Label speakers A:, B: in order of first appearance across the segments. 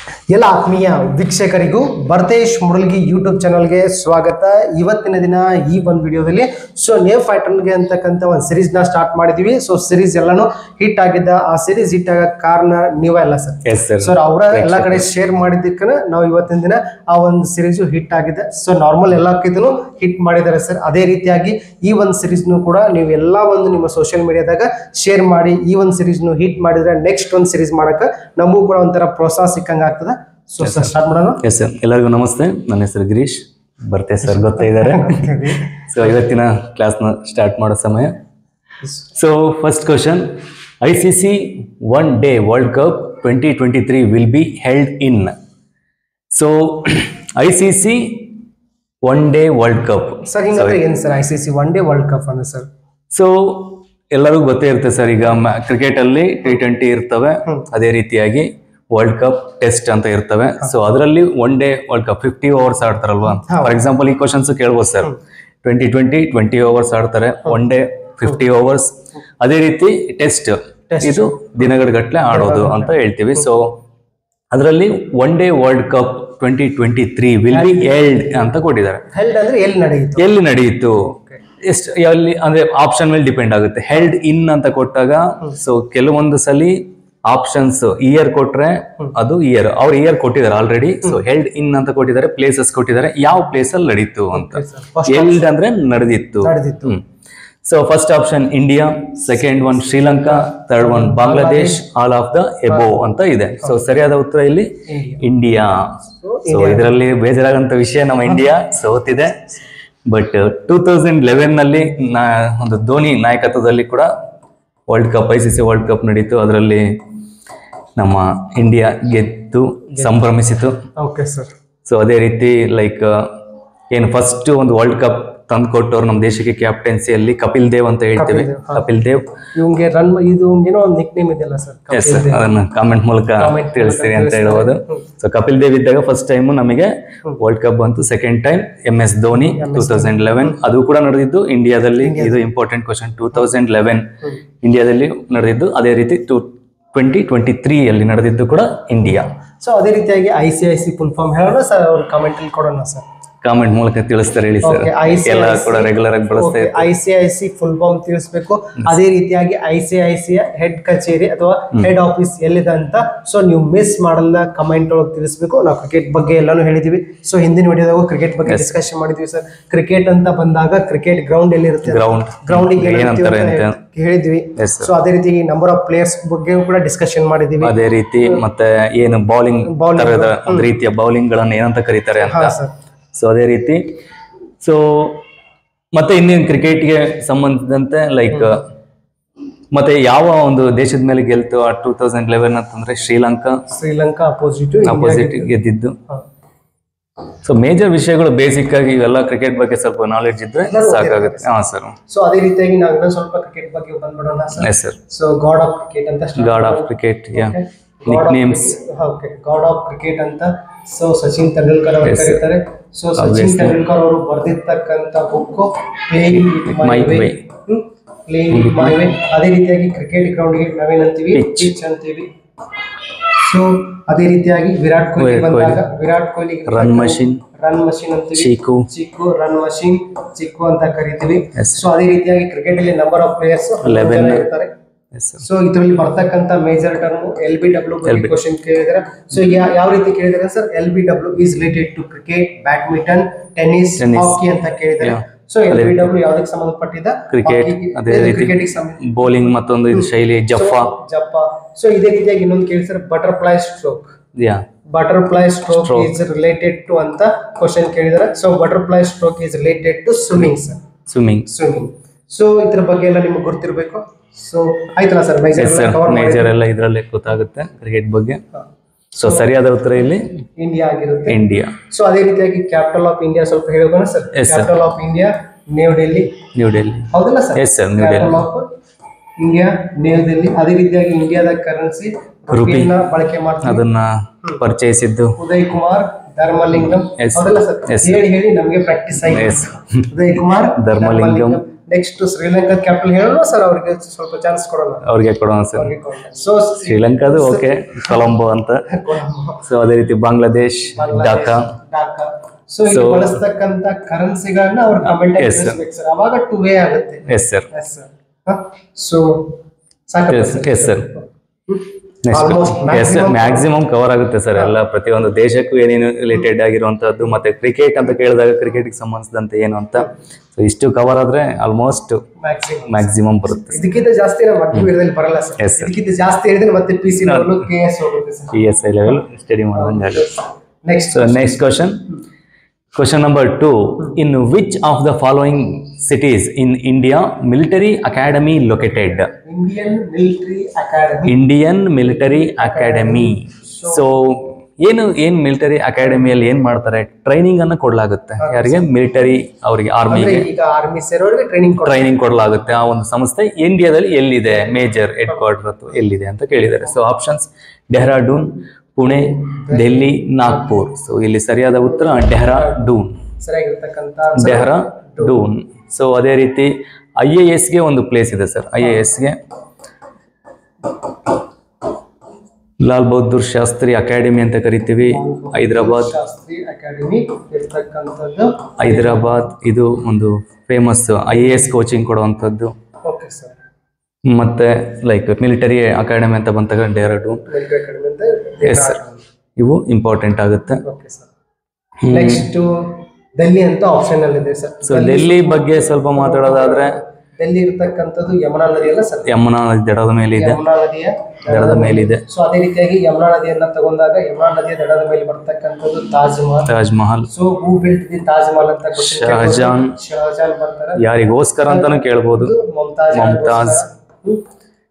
A: ಎಲ್ಲ ಆತ್ಮೀಯ ವೀಕ್ಷಕರಿಗೂ ಭರತೇಶ್ ಮುರಳ್ಗಿ ಯೂಟ್ಯೂಬ್ ಚಾನಲ್ಗೆ ಸ್ವಾಗತ ಇವತ್ತಿನ ದಿನ ಈ ಒಂದು ವಿಡಿಯೋದಲ್ಲಿ ಸೊ ನೇವ್ ಫೈಟರ್ಗೆ ಅಂತಕ್ಕಂಥ ಒಂದು ಸಿರೀಸ್ನ ಸ್ಟಾರ್ಟ್ ಮಾಡಿದೀವಿ ಸೊ ಸಿರೀಸ್ ಎಲ್ಲಾನು ಹಿಟ್ ಆಗಿದ್ದ ಆ ಸಿರೀಸ್ ಹಿಟ್ ಆಗೋ ಕಾರಣ ನೀವೇ ಅಲ್ಲ ಸರ್
B: ಎಸ್ ಸರ್
A: ಸರ್ ಅವರ ಎಲ್ಲ ಕಡೆ ಶೇರ್ ಮಾಡಿದ್ದಕ್ಕೆ ನಾವು ಇವತ್ತಿನ ದಿನ ಆ ಒಂದು ಸಿರೀಸ್ ಹಿಟ್ ಆಗಿದೆ ಸೊ ನಾರ್ಮಲ್ ಎಲ್ಲಕ್ಕಿಂತಲೂ ಹಿಟ್ ಮಾಡಿದ್ದಾರೆ ಸರ್ ಅದೇ ರೀತಿಯಾಗಿ ಈ ಒಂದು ಸಿರೀಸ್ನು ಕೂಡ ನೀವು ಎಲ್ಲ ಒಂದು ನಿಮ್ಮ ಸೋಷಿಯಲ್ ಮೀಡಿಯಾದಾಗ ಶೇರ್ ಮಾಡಿ ಈ ಒಂದು ಸಿರೀಸ್ನು ಹಿಟ್ ಮಾಡಿದ್ರೆ ನೆಕ್ಸ್ಟ್ ಒಂದು ಸಿರೀಸ್ ಮಾಡಕ್ಕೆ ನಮಗೂ ಕೂಡ ಒಂಥರ ಪ್ರೋತ್ಸಾಹ ಸಿಕ್ಕಂಗೆ ಆಗ್ತದೆ ಸೊ ಸರ್ ಸ್ಟಾರ್ಟ್ ಮಾಡೋಣ
B: ಎಸ್ ಸರ್ ಎಲ್ಲರಿಗೂ ನಮಸ್ತೆ ನನ್ನ ಹೆಸರು ಗಿರೀಶ್ ಬರ್ತೆ ಸರ್ ಗೊತ್ತಾ ಇದ್ದಾರೆ ಸೊ ಇವತ್ತಿನ ಕ್ಲಾಸ್ನ ಸ್ಟಾರ್ಟ್ ಮಾಡೋ ಸಮಯ so first question I C C one day world cup twenty twenty three will be held in so I C C one day world cup
A: sir ಹಿಂಗಂದ್ರೆ ಏನು sir I C C one day world cup ಅಂದ್ರೆ sir
B: so ಎಲ್ಲರಿಗೂ ಗೊತ್ತೇ ಇರುತ್ತೆ sir ಈಗ cricket ಅಲ್ಲಿ T twenty ಇರ್ತವೆ ಅದೇ ರೀತಿಯಾಗಿ ವರ್ಲ್ಡ್ ಕಪ್ ಟೆಸ್ಟ್ ಅಂತ ಇರ್ತವೆ ಸೊ ಅದರಲ್ಲಿ one day world cup fifty overs ಆಡ್ತಾರಲ್ವಾ ಫಾರ್ ಎಕ್ಸಾಂಪಲ್ ಈ ಕ್ವಶನ್ಸ್ ಕೇಳ್ಬೋದು sir twenty twenty twenty overs ಆಡ್ತಾರೆ ಒನ್ ಡೇ ಫಿಫ್ಟಿ ಓವರ್ಸ್ ಅದೇ ರೀತಿ ಟೆಸ್ಟ್ ಇದು ದಿನಗಳ ಗಟ್ಟಲೆ ಆಡೋದು ಅಂತ ಹೇಳ್ತೀವಿ ಸೊ ಅದರಲ್ಲಿ one day world cup twenty twenty three will be held ಅಂತ ಕೊಟ್ಟಿದ್ದಾರೆ
A: ಹೆಲ್ಡ್ ಅಂದ್ರೆ ಎಲ್ಲಿ ನಡೆಯಿತು
B: ಎಲ್ಲಿ ನಡೆಯಿತು ಎಷ್ಟು ಎಲ್ಲಿ ಅಂದ್ರೆ ಆಪ್ಷನ್ ಮೇಲೆ ಡಿಪೆಂಡ್ ಆಗುತ್ತೆ ಹೆಲ್ಡ್ ಇನ್ ಅಂತ ಕೊಟ್ಟಾಗ ಸೊ ಕೆಲವೊಂದು ಸಲಿ ಆಪ್ಷನ್ಸ್ ಇಯರ್ ಕೊಟ್ರೆ ಅದು ಇಯರ್ ಅವ್ರು ಇಯರ್ ಕೊಟ್ಟಿದ್ದಾರೆ ಆಲ್ರೆಡಿ ಸೊ ಹೆಲ್ಡ್ ಇನ್ ಅಂತ ಕೊಟ್ಟಿದ್ದಾರೆ ಪ್ಲೇಸಸ್ ಕೊಟ್ಟಿದ್ದಾರೆ ಯಾವ ಪ್ಲೇಸ್ ಅಲ್ಲಿ ನಡೀತು ಅಂತ ಎಲ್ಡ್ ಅಂದ್ರೆ ನಡೆದಿತ್ತು
A: ನಡೆದಿತ್ತು
B: so first option India second one Sri Lanka third one Bangladesh all of the above ಅಂತ ಇದೆ ಸೊ ಸರಿಯಾದ ಉತ್ತರ ಇಲ್ಲಿ ಇಂಡಿಯಾ ಸೊ ಇದರಲ್ಲಿ ಬೇಜಾರಾಗಂತ ವಿಷಯ ನಮ್ಮ ಇಂಡಿಯಾ ಸೋತಿದೆ ಬಟ್ ಟೂ ತೌಸಂಡ್ ಲೆವೆನ್ ನಲ್ಲಿ ನಾ ಒಂದು ಧೋನಿ ನಾಯಕತ್ವದಲ್ಲಿ ಕೂಡ world cup I C C world cup ನಡೀತು ಅದರಲ್ಲಿ ನಮ್ಮ ಇಂಡಿಯಾ ಗೆದ್ದು ಸಂಭ್ರಮಿಸಿತು
A: ಓಕೆ ಸರ್
B: ಸೊ ಅದೇ ರೀತಿ ಲೈಕ್ ಏನು ಫಸ್ಟ್ ಒಂದು ವರ್ಲ್ಡ್ ಕಪ್ ತಂದ್ಕೊಟ್ಟವ್ರು ನಮ್ಮ ದೇಶಕ್ಕೆ ಕ್ಯಾಪ್ಟನ್ಸಿಯಲ್ಲಿ ಕಪಿಲ್ ದೇವ್ ಅಂತ ಹೇಳ್ತೀವಿ ಕಪಿಲ್ ದೇವ್
A: ಇವಂಗೆ ರನ್ ಇದು ಏನೋ ಒಂದು ನಿಕ್ ನೇಮ್ ಇದೆಯಲ್ಲ ಸರ್
B: ಎಸ್ ಅದನ್ನ ಕಾಮೆಂಟ್ ಮೂಲಕ ತಿಳಿಸ್ತೀನಿ ಅಂತ ಹೇಳ್ಬೋದು ಸೊ ಕಪಿಲ್ ದೇವ್ ಇದ್ದಾಗ ಫಸ್ಟ್ ಟೈಮ್ ನಮಗೆ ವರ್ಲ್ಡ್ ಕಪ್ ಬಂತು second time M S Dhoni two thousand eleven ಅದು ಕೂಡ ನಡೆದಿದ್ದು ಇಂಡಿಯಾದಲ್ಲಿ ಇದು important question two thousand eleven ಇಂಡಿಯಾದಲ್ಲಿ ನಡೆದಿದ್ದು ಅದೇ ರೀತಿ ಟೂ ಟ್ವೆಂಟಿ ಟ್ವೆಂಟಿ ತ್ರೀ ಅಲ್ಲಿ ನಡೆದಿದ್ದು ಕೂಡ ಇಂಡಿಯಾ
A: ಸೊ ಅದೇ ರೀತಿಯಾಗಿ I C I C full form ಹೇಳೋಣ ಸರ್ ಅವ್ರ ಕಮೆಂಟ್ ಅಲ್ಲಿ ಕೊಡೋಣ ಸರ್
B: ಕಾಮೆಂಟ್ ಮೂಲಕ ತಿಳಿಸ್ತಾರೆ ಹೇಳಿ ಸರ್
A: Okay, ICIC
B: ಎಲ್ಲ ಕೂಡ ರೆಗ್ಯುಲರ್ ಆಗಿ ಬಳಸ್ತಾ ಇರ್ತಾರೆ
A: I C I C full form ತಿಳಿಸ್ಬೇಕು ಅದೇ ರೀತಿಯಾಗಿ I C I C head ಕಚೇರಿ ಅಥವಾ ಹೆಡ್ ಆಫೀಸ್ ಎಲ್ಲಿದೆ ಅಂತ ಸೊ ನೀವು ಮಿಸ್ ಮಾಡಲ್ಲ ಕಮೆಂಟ್ ಒಳಗೆ ತಿಳಿಸ್ಬೇಕು ನಾವು ಕ್ರಿಕೆಟ್ ಬಗ್ಗೆ ಎಲ್ಲಾನು ಹೇಳಿದೀವಿ ಸೊ ಹಿಂದಿನ ವಿಡಿಯೋದಾಗ ಕ್ರಿಕೆಟ್ ಬಗ್ಗೆ ಡಿಸ್ಕಷನ್ ಮಾಡಿದ್ವಿ ಸರ್ ಕ್ರಿಕೆಟ್ ಅಂತ ಬಂದಾಗ ಕ್ರಿಕೆಟ್ ಗ್ರೌಂಡ್ ಎಲ್ಲಿರುತ್ತೆ
B: ಗ್ರೌಂಡ್
A: ಗ್ರೌಂಡಿಗೆ
B: ಏನಂತಾರೆ ಅಂತ
A: ಹೇಳಿದ್ವಿ
B: Yes, sir.
A: ಸೊ ಅದೇ ರೀತಿ ನಂಬರ್ ಆಫ್ ಪ್ಲೇಯರ್ಸ್ ಬಗ್ಗೆ ಕೂಡ ಡಿಸ್ಕಷನ್ ಮಾಡಿದೀವಿ
B: ಅದೇ ರೀತಿ ಮತ್ತೆ ಏನು ಬೌಲಿಂಗ್
A: Bowling.
B: ತರದ ಒಂದು ರೀತಿಯ ಬೌಲಿಂಗ್ ಗಳನ್ನ ಏನಂತ ಕರೀತಾರೆ ಅಂತ
A: ಹಾ ಸರ್
B: ಸೊ ಅದೇ ರೀತಿ ಸೊ ಮತ್ತೆ ಇನ್ನೇನು ಕ್ರಿಕೆಟ್ಗೆ ಸಂಬಂಧಿಸಿದಂತೆ ಲೈಕ್ ಮತ್ತೆ ಯಾವ ಒಂದು ದೇಶದ ಮೇಲೆ ಗೆಲ್ತು ಆ ಟೂ ತೌಸಂಡ್ ಲೆವೆನ್ ಅಂತಂದ್ರೆ ಶ್ರೀಲಂಕಾ
A: ಶ್ರೀಲಂಕಾ ಅಪೋಸಿಟ್
B: ಅಪೋಸಿಟ್ ಗೆದ್ದಿದ್ದು ಸೊ ಮೇಜರ್ ವಿಷಯಗಳು ಬೇಸಿಕ್ ಆಗಿ ಇವೆಲ್ಲ ಕ್ರಿಕೆಟ್ ಬಗ್ಗೆ ಸ್ವಲ್ಪ ನಾಲೆಡ್ಜ್ ಇದ್ರೆ ಸಾಕಾಗುತ್ತೆ ಹಾ ಸರ್
A: ಸೊ ಅದೇ ರೀತಿಯಾಗಿ ನಾವು ಇನ್ನೊಂದ್ ಸ್ವಲ್ಪ ಕ್ರಿಕೆಟ್ ಬಗ್ಗೆ ಬಂದ್ಬಿಡೋಣ sir
B: yes sir
A: so god of cricket ಅಂತ start
B: ಗಾಡ್ ಆಫ್
A: ಮಾಡೋಣ.
B: Cricket yeah
A: Okay.
B: Nick
A: God of
B: names
A: cricket- okay god of cricket ಅಂತ ಸೊ ಸಚಿನ್ ತೆಂಡೂಲ್ಕರ್ ಅವರು
B: Yes, sir.
A: ಕರೀತಾರೆ ಸೊ ಸಚಿನ್
B: Obviously.
A: ತೆಂಡೂಲ್ಕರ್ ಅವರು ಬರೆದಿರ್ತಕ್ಕಂಥ book playing with my
B: My
A: way
B: Way.
A: Playing with my way ಅದೇ ರೀತಿಯಾಗಿ cricket ಗ್ರೌಂಡ್ಗೆ ನಾವೇನಂತೀವಿ
B: Pitch.
A: ಪಿಚ್ ಅಂತೀವಿ ಸೊ ಅದೇ ರೀತಿಯಾಗಿ ವಿರಾಟ್ ಕೊಹ್ಲಿ
B: ವಿರಾಟ್
A: ಬಂದಾಗ Virat Kohli
B: run machine
A: run machine ಅಂತೀವಿ
B: ಚೀಕು
A: ಚಿಕ್ಕು ರನ್ ಮಷಿನ್ ಚಿಕ್ಕು ಅಂತ ಕರಿತೀವಿ
B: Yes.
A: ಸೊ ಅದೇ ರೀತಿಯಾಗಿ ಕ್ರಿಕೆಟ್ ಅಲ್ಲಿ ನಂಬರ್ ಆಫ್ ಪ್ಲೇಯರ್ಸ್
B: 11.
A: ಇರ್ತಾರೆ
B: ಎಸ್ ಸರ್
A: ಸೊ ಇದರಲ್ಲಿ ಬರ್ತಕ್ಕಂತ major term L B W ಬಗ್ಗೆ ಕ್ವಶನ್ ಕೇಳಿದಾರೆ ಸೊ ಯಾವ ರೀತಿ ಕೇಳಿದಾರೆ sir L B W is related to cricket badminton tennis
B: Tennis.
A: Hockey ಅಂತ ಕೇಳಿದಾರೆ
B: Yeah.
A: So L B W ಯಾವ್ದಕ್ಕೆ ಸಂಬಂಧಪಟ್ಟಿದ
B: ಕ್ರಿಕೆಟ್ ಅದೇ ರೀತಿ
A: ಕ್ರಿಕೆಟ್ ಸಂಬಂಧ
B: ಬೌಲಿಂಗ್ ಮತ್ತೊಂದು ಇದು ಶೈಲಿ ಜಫಾ
A: ಜಪ್ಪ ಸೊ ಇದೇ ರೀತಿಯಾಗಿ ಇನ್ನೊಂದು ಕೇಳಿದ್ರೆ butterfly stroke
B: yeah
A: butterfly stroke is related to ಅಂತ ಕ್ವಶನ್ ಕೇಳಿದಾರೆ so butterfly stroke is related to swimming sir
B: swimming
A: swimming so ಇದ್ರ ಬಗ್ಗೆ ಎಲ್ಲ ನಿಮ್ಗೆ ಗೊತ್ತಿರಬೇಕು ಸೊ ಆಯ್ತಲ್ಲ sir
B: yes sir
A: cover
B: major ಎಲ್ಲ ಇದರಲ್ಲೇ ಗೊತ್ತಾಗುತ್ತೆ ಕ್ರಿಕೆಟ್ ಬಗ್ಗೆ ಸೊ ಸರಿಯಾದ ಉತ್ತರ ಇಲ್ಲಿ
A: ಇಂಡಿಯಾ ಆಗಿರುತ್ತೆ
B: ಇಂಡಿಯಾ
A: ಸೊ ಅದೇ ರೀತಿಯಾಗಿ ಕ್ಯಾಪಿಟಲ್ ಆಫ್ ಇಂಡಿಯಾ ಸ್ವಲ್ಪ ಹೇಳೋಣ sir
B: Yes, sir.
A: Capital of India New Delhi
B: New Delhi
A: ಹೌದಲ್ಲ sir
B: Yes, sir, New
A: capital of India New Delhi ಅದೇ ರೀತಿಯಾಗಿ ಇಂಡಿಯಾದ ಕರೆನ್ಸಿ ರುಪಿಯನ್ನ ಬಳಕೆ ಮಾಡ್ತಾರೆ
B: ಅದನ್ನ ಪರಿಚಯಿಸಿದ್ದು
A: ಉದಯ್ ಕುಮಾರ್ ಧರ್ಮಲಿಂಗಂ
B: Yes.
A: ಹೌದಲ್ಲ ಸರ್
B: Yes.
A: ಹೇಳಿ ಹೇಳಿ ನಮಗೆ ಪ್ರಾಕ್ಟೀಸ್ ಆಗಿದೆ
B: yes
A: Uday Kumar
B: Dharmalingam.
A: Next Sri Lanka capital ಹೇಳೋಣ ಸರ್ ಅವ್ರಿಗೆ ಸ್ವಲ್ಪ ಚಾನ್ಸ್ ಕೊಡೋಣ
B: ಅವ್ರಿಗೆ ಕೊಡೋಣ ಸರ್
A: ಸೊ
B: ಶ್ರೀಲಂಕಾದು ಓಕೆ ಕೊಲಂಬೋ ಅಂತ ಸೊ ಅದೇ ರೀತಿ ಬಾಂಗ್ಲಾದೇಶ್ ಢಾಕಾ
A: ಢಾಕಾ ಸೊ ಇಲ್ಲಿ ಬಳಸ್ತಕ್ಕಂತ ಕರೆನ್ಸಿಗಳನ್ನ ಅವ್ರ ಕಮೆಂಟ್
B: Yes, sir.
A: ತಿಳಿಸ್ಬೇಕು ಸರ್ ಅವಾಗ ಟು ವೇ ಆಗುತ್ತೆ
B: yes sir
A: yes sir so ಸಾಕು
B: yes yes sir
A: Almost
B: next yes sir maximum cover ಆಗುತ್ತೆ ಸರ್ ಎಲ್ಲ ಪ್ರತಿಯೊಂದು ದೇಶಕ್ಕೂ ಏನೇನು ರಿಲೇಟೆಡ್ ಆಗಿರುವಂತದ್ದು ಮತ್ತೆ ಕ್ರಿಕೆಟ್ ಅಂತ ಕೇಳಿದಾಗ ಕ್ರಿಕೆಟ್ಗೆ ಸಂಬಂಧಿಸಿದಂತೆ ಏನು ಅಂತ ಸೊ ಇಷ್ಟು ಕವರ್ ಆದ್ರೆ ಆಲ್ಮೋಸ್ಟ್
A: ಮ್ಯಾಕ್ಸಿಮಮ್
B: ಮ್ಯಾಕ್ಸಿಮಮ್ ಬರುತ್ತೆ
A: ಇದಕ್ಕಿಂತ ಜಾಸ್ತಿ ನಾವು ಮಧ್ಯ ವೀರದಲ್ಲಿ ಬರಲ್ಲ ಸರ್
B: Yes, sir.
A: ಇದಕ್ಕಿಂತ ಜಾಸ್ತಿ ಹೇಳಿದ್ರೆ ಮತ್ತೆ P C level K S ಹೋಗುತ್ತೆ sir
B: P S I level study ಮಾಡೋದಂಗೆ ಆಗುತ್ತೆ
A: next
B: So next question. Question number two. In which of the following cities in India military academy located?
A: Indian military academy
B: Indian military academy. So ಏನು ಏನ್ military ಅಕಾಡೆಮಿಯಲ್ಲಿ ಏನ್ ಮಾಡ್ತಾರೆ training ಅನ್ನ ಕೊಡ್ಲಾಗುತ್ತೆ ಯಾರಿಗೆ military ಅವರಿಗೆ
A: ಅಂದ್ರೆ
B: ಆರ್ಮಿಗೆ
A: ಈಗ ಆರ್ಮಿ ಸೇರೋರಿಗೆ ಟ್ರೈನಿಂಗ್ ಕೊಡ್ತಾರೆ
B: ಟ್ರೈನಿಂಗ್ ಕೊಡಲಾಗುತ್ತೆ ಆ ಒಂದು ಸಂಸ್ಥೆ ಇಂಡಿಯಾದಲ್ಲಿ ಎಲ್ಲಿದೆ ಮೇಜರ್ ಹೆಡ್ ಕ್ವಾರ್ಟರ್ ಎಲ್ಲಿದೆ ಅಂತ ಕೇಳಿದ್ದಾರೆ so options Dehradun Pune Delhi Nagpur so ಇಲ್ಲಿ ಸರಿಯಾದ ಉತ್ತರ ಡೆಹ್ರಾಡೂನ್
A: ಸರಿಯಾಗಿರ್ತಕ್ಕಂತ
B: ಡೆಹ್ರಾಡೂನ್ ಸೊ ಅದೇ ರೀತಿ ಐ ಎ ಎಸ್ಗೆ ಒಂದು ಪ್ಲೇಸ್ ಇದೆ ಸರ್ ಐ ಎ ಎಸ್ಗೆ ಲಾಲ್ ಬಹದ್ದೂರ್ ಶಾಸ್ತ್ರಿ ಅಕಾಡೆಮಿ ಅಂತ ಕರಿತೀವಿ ಹೈದರಾಬಾದ್
A: ಶಾಸ್ತ್ರಿ ಅಕಾಡೆಮಿ ಇರ್ತಕ್ಕಂಥದ್ದು
B: ಹೈದರಾಬಾದ್ ಇದು ಒಂದು famous I A S coaching ಕೊಡುವಂಥದ್ದು
A: ಓಕೆ ಸರ್
B: ಮತ್ತೆ ಲೈಕ್ ಮಿಲಿಟರಿ ಅಕಾಡೆಮಿ ಅಂತ ಬಂದಾಗ ಡೆಹ್ರಾಡೂನ್
A: ಮಿಲಿಟರಿ ಅಕಾಡೆಮಿ ಅಂತ
B: ಎಸ್ ಸರ್ ಇವು ಇಂಪಾರ್ಟೆಂಟ್ ಆಗುತ್ತೆ
A: ಓಕೆ ಸರ್ ನೆಕ್ಸ್ಟ್ ಡೆಲ್ಲಿ ಅಂತ ಆಪ್ಷನ್ ಅಲ್ಲಿ ಇದೆ ಸರ್
B: ಸೊ ಡೆಲ್ಲಿ ಬಗ್ಗೆ ಸ್ವಲ್ಪ ಮಾತಾಡೋದಾದ್ರೆ
A: ಡೆಲ್ಲಿ ಇರ್ತಕ್ಕಂಥದ್ದು ಯಮುನಾ ನದಿ ಅಲ್ಲ ಸರ್
B: ಯಮುನಾ ನದಿ ದಡದ ಮೇಲೆ ಇದೆ
A: ಯಮುನಾ ನದಿಯ
B: ದಡದ ಮೇಲಿದೆ
A: ಸೊ ಅದೇ ರೀತಿಯಾಗಿ ಯಮುನಾ ನದಿಯನ್ನ ತಗೊಂಡಾಗ ಯಮುನಾ ನದಿಯ ದಡದ ಮೇಲೆ ಬರ್ತಕ್ಕಂಥದ್ದು Taj Mahal
B: Taj Mahal
A: so who built the Taj Mahal ಅಂತ question ಕೇಳ್ಬೋದು.
B: ಶಹಜಾನ್.
A: ಶಹಜಾನ್ ಬರ್ತಾರೆ
B: ಯಾರಿಗೋಸ್ಕರ ಅಂತಾನು ಕೇಳ್ಬೋದು
A: ಇದು ಮುಮ್ತಾಜ್
B: ಮುಮ್ತಾಜ್.
A: ಹ್ಮ್.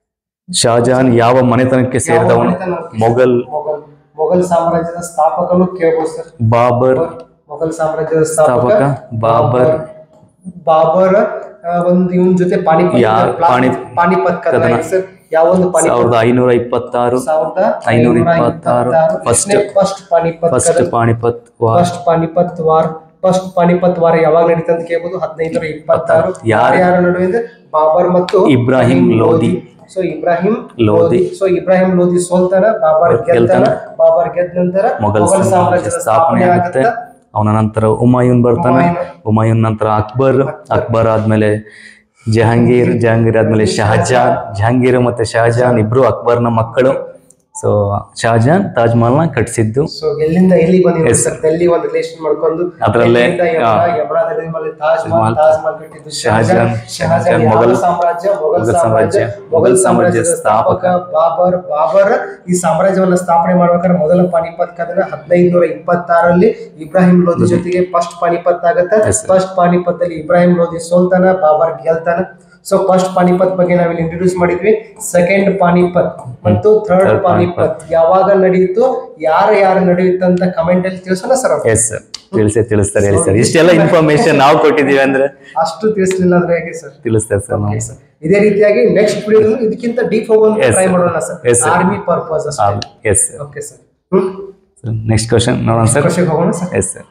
B: ಶಹಜಹಾನ್ ಯಾವ ಮನೆತನಕ್ಕೆ ಸೇರಿದವನು ಮೊಘಲ್
A: ಮೊಘಲ್ ಮೊಘಲ್ ಸಾಮ್ರಾಜ್ಯದ ಸ್ಥಾಪಕನು ಕೇಳ್ಬೋದು ಸರ್
B: ಬಾಬರ್
A: ಮೊಘಲ್ ಸಾಮ್ರಾಜ್ಯದ ಸ್ಥಾಪಕ
B: ಸ್ಥಾಪಕ ಬಾಬರ್
A: ಬಾಬರ್ ಆ, ಒಂದು ಇವನ್ ಜೊತೆ ಪಾಣಿಪತ್
B: ಯಾರ್- ಪಾಣಿ-
A: ಪಾಣಿಪತ್ ಕದನ ಸರ್ ಯಾವ ಒಂದು ಪಾಣಿಪತ್
B: ಸಾವಿರದ ಐನೂರ ಇಪ್ಪತ್ತಾರು
A: ಸಾವಿರದ
B: ಐನೂರ ಇಪ್ಪತ್ತಾರು.
A: First
B: First-
A: first Panipat
B: first Panipat war
A: first Panipat war first Panipat ವಾರ ಯಾವಾಗ ನಡೀತು ಅಂತ ಕೇಳ್ಬೋದು ಹದಿನೈದುನೂರ ಇಪ್ಪತ್ತಾರು
B: ಯಾರು?
A: ಯಾರ ನಡುವೆ ಅಂದ್ರೆ ಬಾಬರ್ ಮತ್ತು
B: ಇಬ್ರಾಹಿಂ ಲೋಧಿ.
A: ಸೊ ಇಬ್ರಾಹಿಂ
B: ಲೋಧಿ.
A: ಸೊ ಇಬ್ರಾಹಿಂ ಲೋಧಿ ಸೋಲ್ತಾನ ಬಾಬರ್ ಗೆಲ್ತಾನ ಬಾಬರ್ ಗೆದ್ದ ನಂತರ
B: ಮೊಘಲ್ ಸಾಮ್ರಾಜ್ಯ ಸ್ಥಾಪನೆ ಆಗುತ್ತೆ ಅವನ ನಂತರ ಹುಮಾಯೂನ್ ಬರ್ತಾನೆ ಹುಮಾಯೂನ್ ನಂತರ ಅಕ್ಬರ್ ಅಕ್ಬರ್ ಆದ್ಮೇಲೆ ಜಹಾಂಗೀರ್ ಜಹಾಂಗೀರ್ ಆದ್ಮೇಲೆ ಶಹಜಾನ್ ಜಹಾಂಗೀರ್ ಮತ್ತೆ ಶಹಜಾನ್ ಇಬ್ರು ಅಕ್ಬರ್ನ ಮಕ್ಕಳು ಸೊ ಶಹಜಾನ್ ತಾಜ್ ಮಹಲ್ನ ಕಟ್ಟಿಸಿದ್ದು
A: ಸೊ ಎಲ್ಲಿಂದ ಎಲ್ಲಿ ಬಂದಿದೆ ಸರ್ ಡೆಲ್ಲಿ ಒಂದು ರಿಲೇಷನ್ ಮಾಡ್ಕೊಂಡು
B: ಅದ್ರಲ್ಲೇ,
A: ಎಲ್ಲಿಂದ ಯಮುನಾ,
B: ಆ,
A: ಯಮುನಾ ನದಿ ಮೇಲೆ ತಾಜ್ ಮಹಲ್
B: ಮಹಲ್,
A: ತಾಜ್ ಮಹಲ್ ಕಟ್ಟಿದ್ದು
B: ಶಹಜಾನ್,
A: ಶಹಜಾನ್ ಶಹಜಾನ್
B: ಶಹಜಾನ್
A: ಯಾವ
B: ಮೊಘಲ್-
A: ಸಾಮ್ರಾಜ್ಯ ಮೊಘಲ್
B: ಮೊಘಲ್
A: ಸಾಮ್ರಾಜ್ಯ
B: ಸಾಮ್ರಾಜ್ಯ,
A: ಮೊಘಲ್ ಸಾಮ್ರಾಜ್ಯದ ಸ್ಥಾಪಕ ಬಾಬರ್ ಬಾಬರ್ ಈ ಸಾಮ್ರಾಜ್ಯವನ್ನ ಸ್ಥಾಪನೆ ಮಾಡ್ಬೇಕಾದ್ರೆ ಮೊದಲ ಪಾಣಿಪತ್ ಕದನ ಹದಿನೈದುನೂರ ಇಪ್ಪತ್ತಾರಲ್ಲಿ ಇಬ್ರಾಹಿಂ ಲೋಧಿ ಜೊತೆಗೆ ಫಸ್ಟ್ ಪಾಣಿಪತ್ ಆಗತ್ತೆ
B: Yes, sir.
A: ಫಸ್ಟ್ ಪಾಣಿಪತ್ ಅಲ್ಲಿ ಇಬ್ರಾಹಿಂ ಲೋಧಿ ಸೋಲ್ತಾನ ಬಾಬರ್ ಗೆಲ್ತಾನ ಸೊ ಫಸ್ಟ್ ಪಾಣಿಪತ್ ಬಗ್ಗೆ ನಾವಿಲ್ಲಿ ಇಂಟ್ರೊಡ್ಯೂಸ್ ಮಾಡಿದ್ವಿ ಸೆಕೆಂಡ್ ಪಾಣಿಪತ್ ಮತ್ತು ಥರ್ಡ್
B: Third
A: ಪಾಣಿಪತ್ ಯಾವಾಗ ನಡೆಯಿತು ಯಾರ ಯಾರ ನಡೆಯುತ್ತೆ ಅಂತ ಕಮೆಂಟ್ ಅಲ್ಲಿ ತಿಳಿಸೋಣ ಸರ್
B: ಎಸ್ ಸರ್ ತಿಳಿಸೇ ತಿಳಿಸ್ತಾರೆ ಹೇಳಿ ಸರ್ ಇಷ್ಟೆಲ್ಲ ಇನ್ಫಾರ್ಮೇಶನ್ ನಾವು ಕೊಟ್ಟಿದೀವಿ ಅಂದ್ರೆ
A: ಅಷ್ಟು ತಿಳಿಸ್ಲಿಲ್ಲ ಅಂದ್ರೆ ಹೇಗೆ ಸರ್
B: ತಿಳಿಸ್ತಾರೆ ಸರ್ ನಾವು
A: ಇದೇ ರೀತಿಯಾಗಿ ನೆಕ್ಸ್ಟ್ ವಿಡಿಯೋದಲ್ಲಿ ಇದಕ್ಕಿಂತ ಡೀಪ್ ಹೋಗೋದು
B: Yes,
A: ಟ್ರೈ
B: sir.
A: ಮಾಡೋಣ sir
B: Yes, sir.
A: Army purpose ಅಷ್ಟೇ
B: yes sir
A: okay sir hmm
B: next question ನೋಡೋಣ ಸರ್
A: ಕ್ವಶನ್ ಹೋಗೋಣ sir
B: yes sir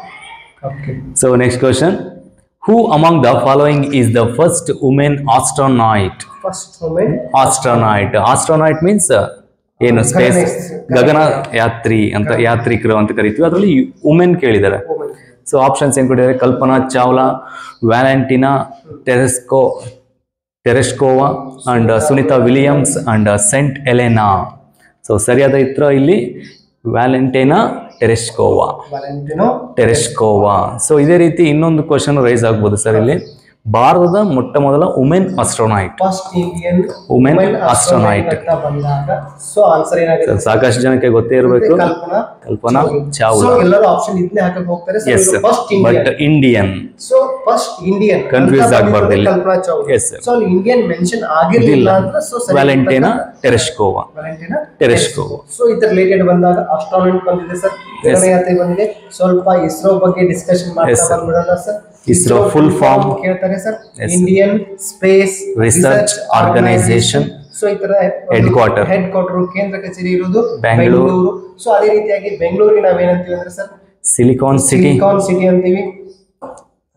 A: okay
B: So next question. Who among the following is the first woman astronaut?
A: First women
B: Astronaut. Astronaut means uh, ಏನು space ಗಗನ ಯಾತ್ರಿ ಅಂತ ಯಾತ್ರಿಕರು ಅಂತ ಕರಿತೀವಿ ಅದರಲ್ಲಿ ವುಮೆನ್ ಕೇಳಿದ್ದಾರೆ
A: ವುಮೆನ್
B: ಸೊ ಆಪ್ಷನ್ಸ್ ಏನು ಕೊಟ್ಟಿದ್ದಾರೆ Kalpana Chawla Valentina Tereshko Tereshkova and Sunita Williams and saint Elena so ಸರಿಯಾದ ಉತ್ತರ ಇಲ್ಲಿ ವ್ಯಾಲೆಂಟೈನಾ ಟೆರೆಸ್ಕೋವಾ
A: ವ್ಯಾಲೆಂಟಿನೋ
B: ಟೆರೆಸ್ಕೋವಾ ಸೊ ಇದೇ ರೀತಿ ಇನ್ನೊಂದು ಕ್ವಶನ್ ರೈಸ್ ಆಗ್ಬೋದು ಸರ್ ಇಲ್ಲಿ ಭಾರತದ ಮೊಟ್ಟ ಮೊದಲ women astronaut
A: first Indian
B: Women astronaut.
A: ಅಂತ ಬಂದಾಗ ಸೊ ಆನ್ಸರ್ ಏನಾಗುತ್ತೆ
B: ಸಾಕಷ್ಟು ಜನಕ್ಕೆ ಗೊತ್ತೇ ಇರಬೇಕು
A: ಕಲ್ಪನಾ
B: ಕಲ್ಪನಾ
A: ಸೊ
B: ಚಾವ್ಲಾ
A: ಎಲ್ಲರೂ ಆಪ್ಷನ್ ಇದನ್ನೇ ಹಾಕಕ್ ಹೋಗ್ತಾರೆ
B: yes
A: first
B: but
A: Indian
B: Indian
A: so first Indian
B: Confuse ಆಗ್ಬಾರ್ದು ಇಲ್ಲಿ.
A: Kalpana Chawla
B: Yes, sir.
A: So ಅಲ್ಲಿ ಇಂಡಿಯನ್ ಮೆನ್ಷನ್ ಆಗಿರ್ಲಿಲ್ಲ ಅಂದ್ರೆ so
B: Valentina Tereshkova
A: Valentina
B: Tereshkova
A: so ಇದ್ರ ರಿಲೇಟೆಡ್ ಬಂದಾಗ ಅಸ್ಟ್ರಾನಟ್ ಬಂದಿದೆ ಸರ್ ಗಗನಯಾತ್ರಿ ಬಂದಿದೆ ಸ್ವಲ್ಪ ಇಸ್ರೋ ಬಗ್ಗೆ ಡಿಸ್ಕಷನ್
B: Yes,
A: ಮಾಡ್ತಾ
B: sir.
A: ಬಂದ್ಬಿಡೋಣ ಸರ್
B: ISRO full form
A: ಕೇಳ್ತಾರೆ sir
B: Yes, sir.
A: Indian space
B: Research Organization.
A: So ಈ ತರ
B: Headquarter.
A: ಹೆಡ್ ಕ್ವಾರ್ಟರ್ ಕೇಂದ್ರ ಕಚೇರಿ ಇರುವುದು
B: Bangalore.
A: ಬೆಂಗಳೂರು ಸೊ ಅದೇ ರೀತಿಯಾಗಿ ಬೆಂಗಳೂರಿಗೆ ನಾವೇನಂತೀವಿ ಅಂದ್ರೆ sir
B: silicon city
A: silicon city ಅಂತೀವಿ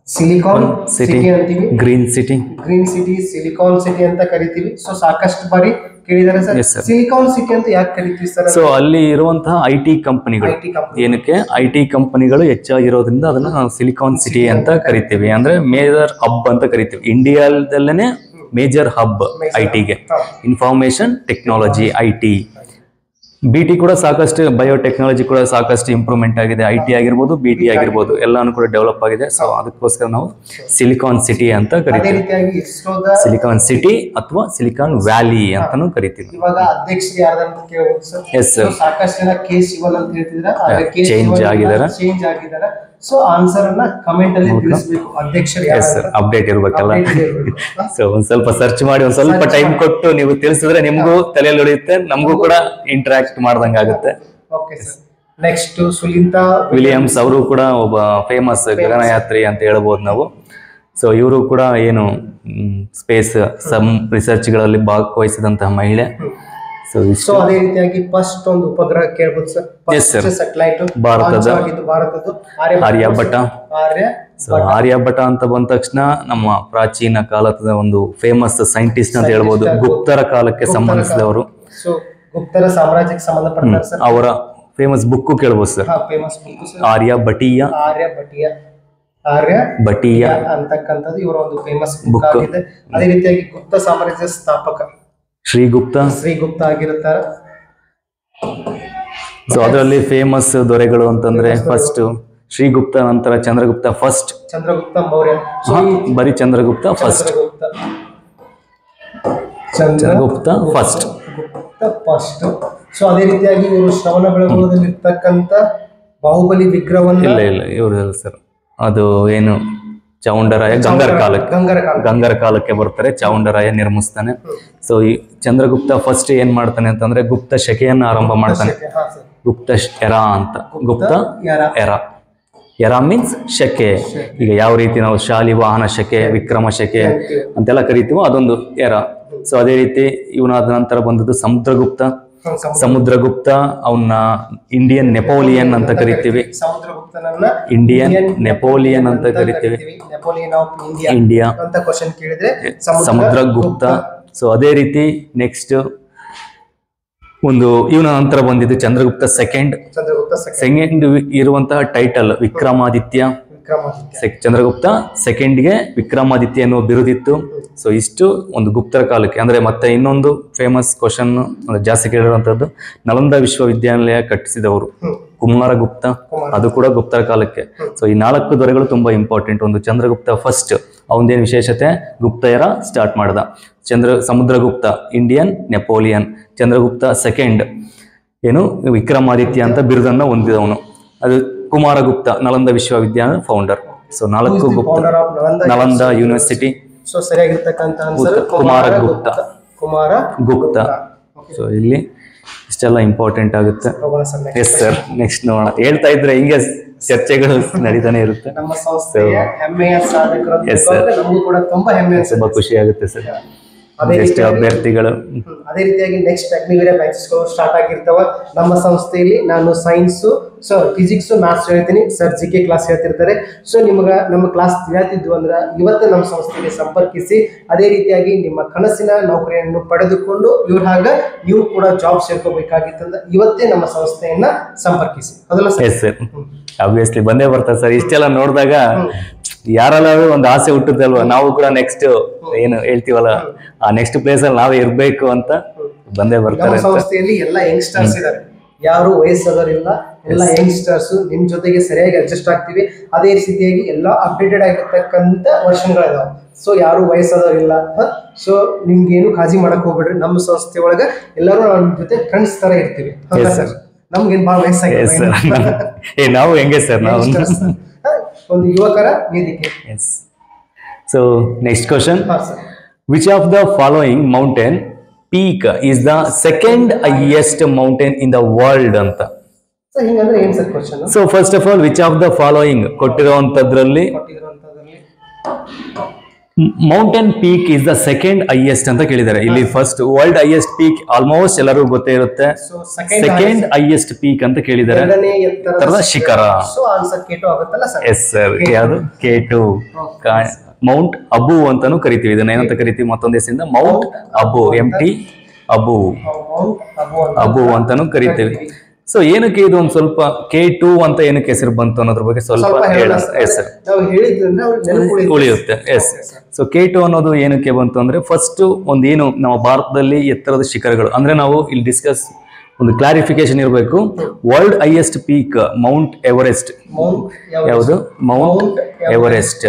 A: ಸಿಲಿಕಾನ್
B: ಸಿಟಿ
A: ಸಿಟಿ ಅಂತೀವಿ
B: green city
A: green city silicon city ಅಂತ ಕರಿತೀವಿ ಸೊ ಸಾಕಷ್ಟು ಬಾರಿ ಕೇಳಿದ್ದಾರೆ sir
B: Yes, sir.
A: Silicon city ಅಂತ ಯಾಕೆ ಕರಿತೀವಿ ಸರ್
B: ಸೊ ಅಲ್ಲಿ ಇರುವಂತಹ ಐ ಟಿ ಕಂಪನಿಗಳು
A: ಐ ಟಿ ಕಂಪನಿ
B: ಏನಕ್ಕೆ ಐ ಟಿ ಕಂಪನಿಗಳು ಹೆಚ್ಚಾಗಿರೋದ್ರಿಂದ ಅದನ್ನ ನಾವು ಸಿಲಿಕಾನ್ ಸಿಟಿ ಅಂತ ಕರಿತೀವಿ ಅಂದ್ರೆ ಮೇಜರ್ ಹಬ್ ಅಂತ ಕರಿತೀವಿ ಇಂಡಿಯಾದಲ್ಲೇನೆ ಮೇಜರ್ ಹಬ್ ಐ ಟಿಗೆ information technology I T B T ಕೂಡ ಸಾಕಷ್ಟು ಬಯೋಟೆಕ್ನಾಲಜಿ ಕೂಡ ಸಾಕಷ್ಟು ಇಂಪ್ರೂವ್ಮೆಂಟ್ ಆಗಿದೆ ಐ ಟಿ ಆಗಿರ್ಬೋದು ಬಿ ಟಿ ಆಗಿರ್ಬೋದು ಎಲ್ಲಾನು ಕೂಡ ಡೆವಲಪ್ ಆಗಿದೆ ಸೊ ಅದಕ್ಕೋಸ್ಕರ ನಾವು ಸಿಲಿಕಾನ್ ಸಿಟಿ ಅಂತ
A: ಅದೇ
B: ಕರಿತೀವಿ
A: ರೀತಿಯಾಗಿ ಇಸ್ರೋದ
B: ಸಿಲಿಕಾನ್ ಸಿಟಿ ಅಥವಾ ಸಿಲಿಕಾನ್ ವ್ಯಾಲಿ ಅಂತಾನು ಕರಿತೀವಿ
A: ಇವಾಗ ಅಧ್ಯಕ್ಷರು ಯಾರ್ದಂತ ಕೇಳ್ಬೋದು ಸರ್
B: ಎಸ್ ಸರ್
A: ಸಾಕಷ್ಟು ಜನ ಕೆ ಶಿವನ್ ಅಂತ ಹೇಳ್ತಿದ್ರ ಆದ್ರೆ ಕೆ
B: Change ಆಗಿದಾರ?
A: ಚೇಂಜ್ ಆಗಿದಾರ ಸೊ ಆನ್ಸರ್ ಅನ್ನ ಕಮೆಂಟ್ ಅಲ್ಲಿ ತಿಳಿಸಬೇಕು ಅಧ್ಯಕ್ಷರು ಯಾರು
B: ಎಸ್ ಸರ್
A: ಅಂತ
B: ಅಪ್ಡೇಟ್ ಇರ್ಬೇಕಲ್ಲ
A: update ಇರ್ಬೇಕು.
B: ಸೊ ಒಂದ್ ಸ್ವಲ್ಪ ಸರ್ಚ್ ಮಾಡಿ ಒಂದ್ ಸ್ವಲ್ಪ ಟೈಮ್ ಕೊಟ್ಟು ನೀವು ತಿಳಿಸಿದ್ರೆ ನಿಮಗೂ ತಲೆಯಲ್ಲಿ ಉಳಿಯುತ್ತೆ ನಮಗೂ ಕೂಡ ಇಂಟರಾಕ್ಟ್ ಮಾಡ್ದಂಗ ಆಗುತ್ತೆ
A: okay sir next Sunita
B: Williams ಅವರು ಕೂಡ ಒಬ್ಬ ಫೇಮಸ್ ಗಗನಯಾತ್ರಿ ಅಂತ ಹೇಳ್ಬೋದು ನಾವು ಸೊ ಇವರು ಕೂಡ ಏನು ಸ್ಪೇಸ್ ಸಮ್ ರಿಸರ್ಚ್ಗಳಲ್ಲಿ ಭಾಗವಹಿಸಿದಂತಹ ಮಹಿಳೆ ಸೊ
A: ಸೊ ಅದೇ ರೀತಿಯಾಗಿ ಫಸ್ಟ್ ಒಂದು ಉಪಗ್ರಹ ಕೇಳ್ಬೋದು ಸರ್
B: Yes, sir.
A: ಸೆಟಲೈಟ್
B: ಭಾರತದ-
A: ಭಾರತದ್ದು
B: ಆರ್ಯಭಟ
A: ಆರ್ಯ
B: ಸೊ ಆರ್ಯಭಟ ಅಂತ ಬಂದ ತಕ್ಷಣ ನಮ್ಮ ಪ್ರಾಚೀನ ಕಾಲದ ಒಂದು ಫೇಮಸ್ ಸೈಂಟಿಸ್ಟ್ ಅಂತ ಹೇಳ್ಬೋದು ಗುಪ್ತರ ಕಾಲಕ್ಕೆ ಸಂಬಂಧಿಸಿದವರು
A: ಸೊ ಗುಪ್ತರ ಸಾಮ್ರಾಜ್ಯಕ್ಕೆ ಸಂಬಂಧಪಡ್ತಾರೆ ಸರ್
B: ಅವರ ಫೇಮಸ್ ಬುಕ್ಕು ಕೇಳ್ಬೋದು ಸರ್
A: ಹಾ famous book sir
B: Aryabhatiya
A: Aryabhatiya 
B: Aryabhatiya
A: ಅಂತಕ್ಕಂಥದ್ದು ಇವರ ಒಂದು ಫೇಮಸ್ ಬುಕ್
B: Book.
A: ಆಗಿದೆ ಅದೇ ರೀತಿಯಾಗಿ ಗುಪ್ತ ಸಾಮ್ರಾಜ್ಯದ ಸ್ಥಾಪಕ
B: ಶ್ರೀಗುಪ್ತ
A: ಶ್ರೀಗುಪ್ತ ಆಗಿರುತ್ತಾರೆ
B: ಸೊ ಅದರಲ್ಲಿ ಫೇಮಸ್ ದೊರೆಗಳು ಅಂತಂದ್ರೆ ಫಸ್ಟ್ ಶ್ರೀಗುಪ್ತ ನಂತರ ಚಂದ್ರಗುಪ್ತ ಫಸ್ಟ್
A: ಚಂದ್ರಗುಪ್ತ ಮೌರ್ಯ ಸೊ ಈ
B: ಬರೀ Chandragupta first
A: Chandragupta Chandra
B: Chandragupta first
A: Gupta first so ಅದೇ ರೀತಿಯಾಗಿ ಇವರು ಶ್ರವಣ ಬೆಳಗೊಳದಲ್ಲಿ ಇರ್ತಕ್ಕಂಥ ಬಾಹುಬಲಿ ವಿಗ್ರಹವನ್ನ
B: ಇಲ್ಲ ಇಲ್ಲ ಇವ್ರದಲ್ಲ ಸರ್ ಅದು ಏನು ಚಾವುಂಡರಾಯ ಗಂಗರ ಕಾಲಕ್ಕೆ
A: ಗಂಗರ ಕಾಲ
B: ಗಂಗರ ಕಾಲಕ್ಕೆ ಬರ್ತಾರೆ ಚಾವುಂಡರಾಯ ನಿರ್ಮಿಸ್ತಾನೆ ಸೊ ಈ ಚಂದ್ರಗುಪ್ತ ಫಸ್ಟ್ ಏನ್ ಮಾಡ್ತಾನೆ ಅಂತಂದ್ರೆ ಗುಪ್ತ ಶಕೆಯನ್ನ ಆರಂಭ ಮಾಡ್ತಾನೆ
A: ಹಾ ಸರ್
B: ಗುಪ್ತ ಶ್- ಎರ ಅಂತ ಗುಪ್ತ
A: ಯಾರ
B: ಎರ ಎರ ಮೀನ್ಸ್ ಶಕೆ ಈಗ ಯಾವ ರೀತಿ ನಾವು ಶಾಲಿ ವಾಹನ ಶಕೆ ವಿಕ್ರಮ ಶಕೆ ಅಂತೆಲ್ಲ ಕರಿತೀವೋ ಅದೊಂದು ಎರ ಸೊ ಅದೇ ರೀತಿ ಇವನಾದ ನಂತರ ಬಂದದ್ದು ಸಮುದ್ರಗುಪ್ತ
A: ಹ್ಮ್, ಸಮುದ್ರ-
B: ಸಮುದ್ರಗುಪ್ತ ಅವನ್ನ ಇಂಡಿಯನ್ ನೆಪೋಲಿಯನ್ ಅಂತ ಕರಿತೀವಿ
A: ಸಮುದ್ರಗುಪ್ತನನ್ನ
B: ಇಂಡಿಯನ್ ನೆಪೋಲಿಯನ್ ಅಂತ ಕರಿತೀವಿ
A: ನೆಪೋಲಿಯನ್ ಆಫ್ ಇಂಡಿಯಾ
B: ಇಂಡಿಯಾ
A: ಅಂತ ಕ್ವಶನ್ ಕೇಳಿದ್ರೆ
B: ಸಮುದ್ರಗುಪ್ತ ಸೊ ಅದೇ ರೀತಿ ನೆಕ್ಸ್ಟ್ ಒಂದು ಇವನ ನಂತರ ಬಂದಿದ್ದು Chandragupta second
A: Chandragupta second
B: second ಇರುವಂತಹ ಟೈಟಲ್ ವಿಕ್ರಮಾದಿತ್ಯ
A: ವಿಕ್ರಮಾದಿತ್ಯ
B: ಸೆಕ್ ಚಂದ್ರಗುಪ್ತ ಸೆಕೆಂಡ್ಗೆ ವಿಕ್ರಮಾದಿತ್ಯ ಅನ್ನೋ ಬಿರುದಿತ್ತು ಸೊ ಇಷ್ಟು ಒಂದು ಗುಪ್ತರ ಕಾಲಕ್ಕೆ ಅಂದ್ರೆ ಮತ್ತೆ ಇನ್ನೊಂದು ಫೇಮಸ್ ಕ್ವಶನ್ ಅಂದ್ರೆ ಜಾಸ್ತಿ ಕೇಳಿರುವಂತದ್ದು ನಳಂದ ವಿಶ್ವವಿದ್ಯಾನಿಲಯ ಕಟ್ಟಿಸಿದವರು
A: ಹ್ಮ್.
B: ಕುಮಾರಗುಪ್ತ
A: ಕುಮಾರ.
B: ಅದು ಕೂಡ ಗುಪ್ತರ ಕಾಲಕ್ಕೆ ಸೊ ಈ ನಾಲ್ಕು ದೊರೆಗಳು ತುಂಬಾ ಇಂಪಾರ್ಟೆಂಟ್ ಒಂದು ಚಂದ್ರಗುಪ್ತ ಫಸ್ಟ್ ಅವನದೇನು ವಿಶೇಷತೆ ಗುಪ್ತಯರ ಸ್ಟಾರ್ಟ್ ಮಾಡ್ದ Chandra Samudragupta Indian Napoleon Chandragupta second ಏನು ವಿಕ್ರಮಾದಿತ್ಯ ಅಂತ ಬಿರುದನ್ನ ಹೊಂದಿದವನು ಅದು ಕುಮಾರಗುಪ್ತ ನಳಂದ ವಿಶ್ವವಿದ್ಯಾಲಯ ಫೌಂಡರ್ ಸೊ ನಾಲ್ಕು Gupta
A: founder of Nalanda
B: Nalanda university
A: so ಸರಿಯಾಗಿರ್ತಕ್ಕಂಥ ಆನ್ಸರ್
B: ಕುಮಾರಗುಪ್ತ.
A: ಕುಮಾರ
B: ಗುಪ್ತ ಸೊ ಇಲ್ಲಿ ಇಷ್ಟೆಲ್ಲ ಇಂಪಾರ್ಟೆಂಟ್ ಆಗುತ್ತೆ
A: ಹೋಗೋಣ sir next.
B: Yes sir next ನೋಡೋಣ ಹೇಳ್ತಾ ಇದ್ರೆ ಹಿಂಗೆ ಚರ್ಚೆಗಳು ನಡೀತಾನೆ ಇರುತ್ತೆ
A: ನಮ್ಮ ಸಂಸ್ಥೆಯ ಹೆಮ್ಮೆಯ ಸಾಧಕರು ಅಂತ
B: Yes, sir.
A: ತಿಳ್ಕೊಂಡ್ರೆ ನಮಗೂ ಕೂಡ ತುಂಬಾ ಹೆಮ್ಮೆ ಅನ್ಸುತ್ತೆ
B: ತುಂಬಾ ಖುಷಿ ಆಗುತ್ತೆ ಸರ್
A: ಅದೇ
B: ಎಷ್ಟು
A: ರೀತಿಯಾಗಿ-
B: ಅಭ್ಯರ್ಥಿಗಳು
A: ಹ್ಮ್. ಅದೇ ರೀತಿಯಾಗಿ ನೆಕ್ಸ್ಟ್ ಅಗ್ನಿವೀರ ಬ್ಯಾಚಸ್ಗಳು ಸ್ಟಾರ್ಟ್ ಆಗಿರ್ತಾವ ನಮ್ಮ ಸಂಸ್ಥೆಯಲ್ಲಿ ನಾನು ಸೈನ್ಸು ಸೊ ಫಿಸಿಕ್ಸ್ ಮ್ಯಾಥ್ಸ್ ಹೇಳ್ತೀನಿ ಸರ್ ಜಿ ಕೆ ಕ್ಲಾಸ್ ಹೇಳ್ತಿರ್ತಾರೆ ಸೊ ನಿಮ್ಗೆ ನಮ್ಮ ಕ್ಲಾಸ್ ತಿಳಿಯತ್ತಿದ್ವು ಅಂದ್ರೆ ಇವತ್ತು ನಮ್ಮ ಸಂಸ್ಥೆಗೆ ಸಂಪರ್ಕಿಸಿ ಅದೇ ರೀತಿಯಾಗಿ ನಿಮ್ಮ ಕನಸಿನ ನೌಕರಿಯನ್ನು ಪಡೆದುಕೊಂಡು ಇವ್ರ ಹಾಗ ನೀವು ಕೂಡ ಜಾಬ್ ಸೇರ್ಕೋಬೇಕಾಗಿತ್ತಂದ್ರೆ ಇವತ್ತೇ ನಮ್ಮ ಸಂಸ್ಥೆಯನ್ನ ಸಂಪರ್ಕಿಸಿ ಅದಲ್ಲ ಸರ್
B: ಎಸ್ ಸರ್ ಆಬ್ವಿಯಸ್ಲಿ ಬಂದೇ ಬರ್ತಾರೆ ಸರ್ ಇಷ್ಟೆಲ್ಲ ನೋಡಿದಾಗ ಯಾರಲ್ಲಾದ್ರೂ ಒಂದು ಆಸೆ ಹುಟ್ಟುತ್ತೆ ಅಲ್ವಾ ನಾವು ಕೂಡ ನೆಕ್ಸ್ಟ್ ಏನು ಹೇಳ್ತೀವಲ್ಲ ಆ ನೆಕ್ಸ್ಟ್ ಪ್ಲೇಸ್ ಅಲ್ಲಿ ನಾವೇ ಇರ್ಬೇಕು ಅಂತ ಬಂದೇ
A: ನಮ್ಮ
B: ಬರ್ತಾರೆ ಅಂತ
A: ಸಂಸ್ಥೆಯಲ್ಲಿ ಎಲ್ಲ ಯಂಗ್ಸ್ಟರ್ಸ್ ಇದ್ದಾರೆ ಯಾರು ವಯಸ್ಸಾದವರಿಲ್ಲ ಎಲ್ಲ ಯಂಗ್ಸ್ಟರ್ಸ್ ನಿಮ್ ಜೊತೆಗೆ ಸರಿಯಾಗಿ ಅಡ್ಜಸ್ಟ್ ಆಗ್ತೀವಿ ಅದೇ ರೀತಿಯಾಗಿ ಎಲ್ಲ ಅಪ್ಡೇಟೆಡ್ ಆಗಿರ್ತಕ್ಕಂಥ ವರ್ಷನ್ಗಳಿದಾವೆ ಸೊ ಯಾರು ವಯಸ್ಸಾದವರಿಲ್ಲ ಸೊ ನಿಮ್ಗೇನು ಕಾಳಜಿ ಮಾಡಕ್ ಹೋಗ್ಬೇಡ್ರಿ ನಮ್ಮ ಸಂಸ್ಥೆ ಒಳಗ ಎಲ್ಲರೂ ನಮ್ಮ ಜೊತೆ ಫ್ರೆಂಡ್ಸ್ ತರ ಇರ್ತೀವಿ
B: Yes, sir.
A: ನಮ್ಗೇನ್ ಭಾಳ
B: ಎಸ್ ಸರ್
A: ವಯಸ್ಸಾಗಿದೆ
B: ಏ ನಾವು ಹೆಂಗೆ ಸರ್ ನಾವು
A: Youngsters. ಹ, ಒಂದು ಯುವಕರ ವೇದಿಕೆ
B: ಎಸ್ ಸೊ ನೆಕ್ಸ್ಟ್ ಕ್ವಶನ್
A: ಹಾ sir
B: which of the following mountain peak is the second highest mountain in the world ಅಂತ
A: ಸೊ ಹಿಂಗಂದ್ರೆ ಏನ್ sir question
B: so first of all which of the following ಕೊಟ್ಟಿರುವಂತದ್ರಲ್ಲಿ
A: ಕೊಟ್ಟಿರುವಂತದ್ರಲ್ಲಿ
B: mountain peak is the second highest ಅಂತ ಕೇಳಿದ್ದಾರೆ ಇಲ್ಲಿ first world highest peak almost ಎಲ್ಲರಿಗೂ ಗೊತ್ತೇ ಇರುತ್ತೆ
A: so second
B: second highest peak ಅಂತ ಕೇಳಿದ್ದಾರೆ
A: ಎರಡನೇ ಎತ್ತರದ
B: ಎತ್ತರದ ಶಿಖರ.
A: ಸೊ ಆನ್ಸರ್ ಕೇಟು ಆಗುತ್ತಲ್ಲ ಸರ್
B: ಎಸ್ ಸರ್ ಯಾವುದು ಕೆ ಟು ಮೌಂಟ್ ಅಬು ಅಂತಾನು ಕರಿತೀವಿ ಇದನ್ನ ಏನಂತ ಕರಿತೀವಿ ಮತ್ತೊಂದು ಹೆಸರಿಂದ mount Abu M T Abu
A: mount Abu ಅಂತ
B: ಅಬು ಅಂತಾನು ಕರಿತೀವಿ ಸೊ ಏನಕ್ಕೆ ಇದು ಒಂದ್ ಸ್ವಲ್ಪ ಕೆ ಟು ಅಂತ ಏನಕ್ಕೆ ಹೆಸರು ಬಂತು ಅನ್ನೋದ್ರ ಬಗ್ಗೆ ಸ್ವಲ್ಪ
A: ಸ್ವಲ್ಪ
B: ಹೇಳ
A: ಹೇಳೋಣ
B: ಎಸ್ ಸರ್
A: ನಾವು ಹೇಳಿದ್ರಿಂದ ಅವ್ರಿಗೆ ನೆನಪು ಉಳಿಯುತ್ತೆ.
B: ಉಳಿಯುತ್ತೆ ಎಸ್ ಸೊ ಕೆ ಟು ಅನ್ನೋದು ಏನಕ್ಕೆ ಬಂತು ಅಂದ್ರೆ ಫಸ್ಟ್ ಒಂದು ಏನು ನಮ್ಮ ಭಾರತದಲ್ಲಿ ಎತ್ತರದ ಶಿಖರಗಳು ಅಂದ್ರೆ ನಾವು ಇಲ್ಲಿ ಡಿಸ್ಕಸ್ ಒಂದು ಕ್ಲಾರಿಫಿಕೇಶನ್ ಇರಬೇಕು world highest peak mount Everest
A: mount
B: ಯಾವುದು ಮೌಂಟ್ ಎವರೆಸ್ಟ್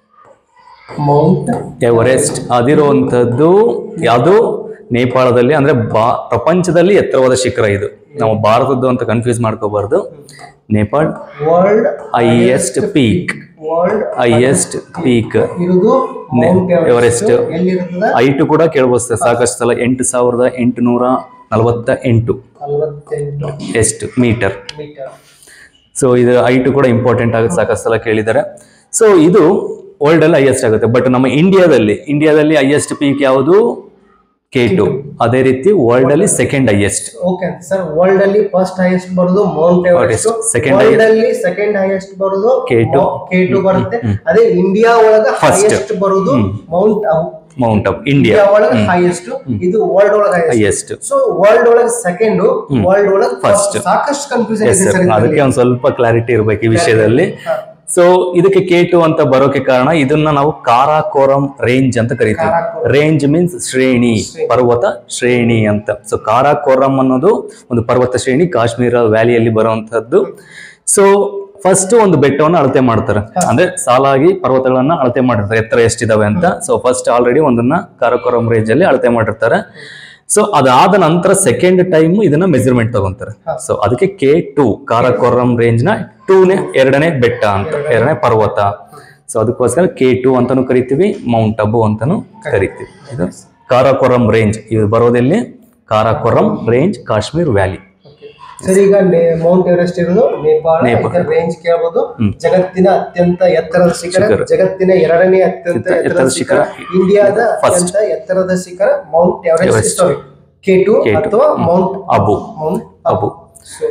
A: ಮೌಂಟ್
B: ಎವರೆಸ್ಟ್ ಅದಿರುವಂಥದ್ದು ಯಾವುದು ನೇಪಾಳದಲ್ಲಿ ಅಂದ್ರೆ ಬಾ ಪ್ರಪಂಚದಲ್ಲಿ ಎತ್ತರವಾದ ಶಿಖರ ಇದು ನಾವು ಭಾರತದ್ದು ಅಂತ ಕನ್ಫ್ಯೂಸ್ ಮಾಡ್ಕೋಬಾರ್ದು Nepal
A: world
B: highest peak
A: world
B: highest peak
A: ಇರುವುದು ಮೌಂಟ್
B: ಎವರೆಸ್ಟ್
A: ಎಲ್ಲಿರುತ್ತದೆ
B: ಹೈಟು ಕೂಡ ಕೇಳಬಹುದು ಸಾಕಷ್ಟು ಸಲ ಎಂಟು ಸಾವಿರದ ಎಂಟುನೂರ ನಲವತ್ತ ಎಂಟು
A: ನಲವತ್ತೆಂಟು
B: ಎಷ್ಟು ಮೀಟರ್
A: ಮೀಟರ್
B: ಸೊ ಇದು ಹೈಟು ಕೂಡ ಇಂಪಾರ್ಟೆಂಟ್ ಆಗುತ್ತೆ ಸಾಕಷ್ಟು ಸಲ ಕೇಳಿದ್ದಾರೆ ಸೊ ಇದು ವರ್ಲ್ಡ್ ಅಲ್ಲಿ ಹೈಯೆಸ್ಟ್ ಆಗುತ್ತೆ ಬಟ್ ನಮ್ಮ ಇಂಡಿಯಾದಲ್ಲಿ ಇಂಡಿಯಾದಲ್ಲಿ ಹೈಯೆಸ್ಟ್ ಪೀಕ್ ಯಾವುದು ಕೆ ಟು ಅದೇ ರೀತಿ ವರ್ಲ್ಡ್ ಅಲ್ಲಿ second highest
A: okay sir world ಅಲ್ಲಿ ಫಸ್ಟ್ ಹೈಯೆಸ್ಟ್ ಬರೋದು ಮೌಂಟ್ ಎವರೆಸ್ಟ್
B: Second
A: ವರ್ಲ್ಡ್ ಅಲ್ಲಿ ಸೆಕೆಂಡ್ ಹೈಯೆಸ್ಟ್ ಬರೋದು
B: K2.
A: ಕೆ ಟು ಬರುತ್ತೆ ಅದೇ ಇಂಡಿಯಾ ಒಳಗ
B: First.
A: ಹೈಯೆಸ್ಟ್ ಬರೋದು mount
B: mount of India
A: India ಒಳಗ ಹೈಯೆಸ್ಟ್ ಇದು ವರ್ಲ್ಡ್ ಒಳಗ ಹೈಯೆಸ್ಟ್
B: ಹೈಯೆಸ್ಟ್
A: ಸೊ ವರ್ಲ್ಡ್ ಒಳಗ ಸೆಕೆಂಡ್ ವರ್ಲ್ಡ್ ಒಳಗ
B: First.
A: ಸಾಕಷ್ಟು ಕನ್ಫ್ಯೂಷನ್
B: ಎಸ್
A: ಇದೆ
B: ಸರ್
A: ಸರ್
B: ಅದಕ್ಕೆ ಒಂದ್ ಸ್ವಲ್ಪ ಕ್ಲಾರಿಟಿ ಇರ್ಬೇಕು ಈ ವಿಷಯದಲ್ಲಿ ಸೊ ಇದಕ್ಕೆ ಕೆ ಟು ಅಂತ ಬರೋಕೆ ಕಾರಣ ಇದನ್ನ ನಾವು ಕಾರಾಕೋರಂ ರೇಂಜ್ ಅಂತ ಕರಿತೀವಿ
A: ಕಾರಾಕೋರಂ.
B: ರೇಂಜ್ ಮೀನ್ಸ್ ಶ್ರೇಣಿ ಪರ್ವತ ಶ್ರೇಣಿ ಅಂತ ಸೊ ಕಾರಾಕೋರಂ ಅನ್ನೋದು ಒಂದು ಪರ್ವತ ಶ್ರೇಣಿ ಕಾಶ್ಮೀರ ವ್ಯಾಲಿಯಲ್ಲಿ ಬರುವಂತಹದ್ದು ಸೊ ಫಸ್ಟ್ ಒಂದು ಬೆಟ್ಟವನ್ನು ಅಳತೆ ಮಾಡ್ತಾರೆ ಅಂದ್ರೆ ಸಾಲಾಗಿ ಪರ್ವತಗಳನ್ನ ಅಳತೆ ಮಾಡಿರ್ತಾರೆ ಎತ್ತರ ಎಷ್ಟಿದಾವೆ ಅಂತ ಸೊ ಫಸ್ಟ್ ಆಲ್ರೆಡಿ ಒಂದನ್ನ ಕಾರಾಕೋರಂ ರೇಂಜ್ ಅಲ್ಲಿ ಅಳತೆ ಮಾಡಿರ್ತಾರೆ ಸೊ ಅದಾದ ನಂತರ ಸೆಕೆಂಡ್ ಟೈಮ್ ಇದನ್ನ ಮೆಜರ್ಮೆಂಟ್ ತಗೊಂತಾರೆ ಸೊ ಅದಕ್ಕೆ ಕೆ ಟು ಕಾರಾಕೋರಂ ರೇಂಜ್ ನ ಟೂನೇ ಎರಡನೇ ಬೆಟ್ಟ ಅಂತ ಎರಡನೇ ಪರ್ವತ ಸೊ ಅದಕ್ಕೋಸ್ಕರ ಕೆ ಟು ಅಂತಾನು ಕರಿತೀವಿ ಮೌಂಟ್ ಅಬು ಅಂತಾನು ಕರಿತೀವಿ ಇದು ಕಾರಾಕೋರಂ ರೇಂಜ್ ಇದು ಬರೋದೆಲ್ಲಿ Karakoram range Kashmir valley
A: sir ಈಗ ಮೌಂಟ್ ಎವರೆಸ್ಟ್ ಇರೋದು ನೇಪಾಳ
B: ನೇಪಾಳ.
A: ಇದರ ರೇಂಜ್ ಕೇಳಬಹುದು ಜಗತ್ತಿನ ಅತ್ಯಂತ ಎತ್ತರದ ಶಿಖರ
B: ಶಿಖರ.
A: ಜಗತ್ತಿನ ಎರಡನೇ ಅತ್ಯಂತ
B: ಎತ್ತರದ
A: ಎತ್ತರದ ಶಿಖರ
B: ಶಿಖರ.
A: ಇಂಡಿಯಾದ
B: First.
A: ಅತ್ಯಂತ ಎತ್ತರದ ಶಿಖರ Mount Everest
B: Everest.
A: Sorry K to
B: K2.
A: ಅಥವಾ Mount
B: Abu
A: mount
B: Abu
A: so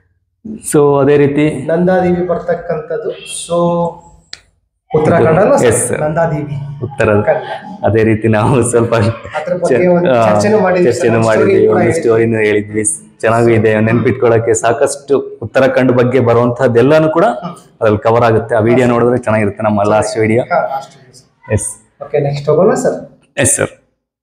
B: so ಅದೇ ರೀತಿ
A: ನಂದಾದೇವಿ ಬರ್ತಕ್ಕಂಥದ್ದು ಸೊ ಉತ್ತರಾಖಂಡ ಅಲ್ವಾ sir?
B: Yes, sir.
A: ನಂದಾದೇವಿ
B: ಉತ್ತರದ
A: ಕನ್ನಡ.
B: ಅದೇ ರೀತಿ ನಾವು ಸ್ವಲ್ಪ
A: ಅದ್ರ ಬಗ್ಗೆ ಒಂದು
B: ಆ,
A: ಚರ್ಚೆನೂ ಮಾಡಿದ್ವಿ sir.
B: ಚರ್ಚೆನೂ
A: ಒಂದು
B: ಮಾಡಿದ್ವಿ
A: story ಕೂಡ
B: ಒಂದು
A: ಹೇಳಿದ್ವಿ.
B: ಸ್ಟೋರಿನೂ ಹೇಳಿದ್ವಿ ಚೆನ್ನಾಗೂ ಇದೆ ನೆನ್ಪಿಟ್ಕೊಳ್ಳಕ್ಕೆ ಸಾಕಷ್ಟು ಉತ್ತರಾಖಂಡ್ ಬಗ್ಗೆ ಬರುವಂತಹದ್ದೆಲ್ಲಾನು ಕೂಡ ಅದ್ರಲ್ಲಿ ಕವರ್ ಆಗುತ್ತೆ ಆ ವಿಡಿಯೋ ನೋಡಿದ್ರೆ ಚೆನ್ನಾಗಿರುತ್ತೆ ನಮ್ಮ ಲಾಸ್ಟ್ ವಿಡಿಯೋ
A: ಹಾ, ಅಷ್ಟೇ sir.
B: ಎಸ್
A: ಓಕೆ ನೆಕ್ಸ್ಟ್ ಹೋಗೋಣ sir
B: yes sir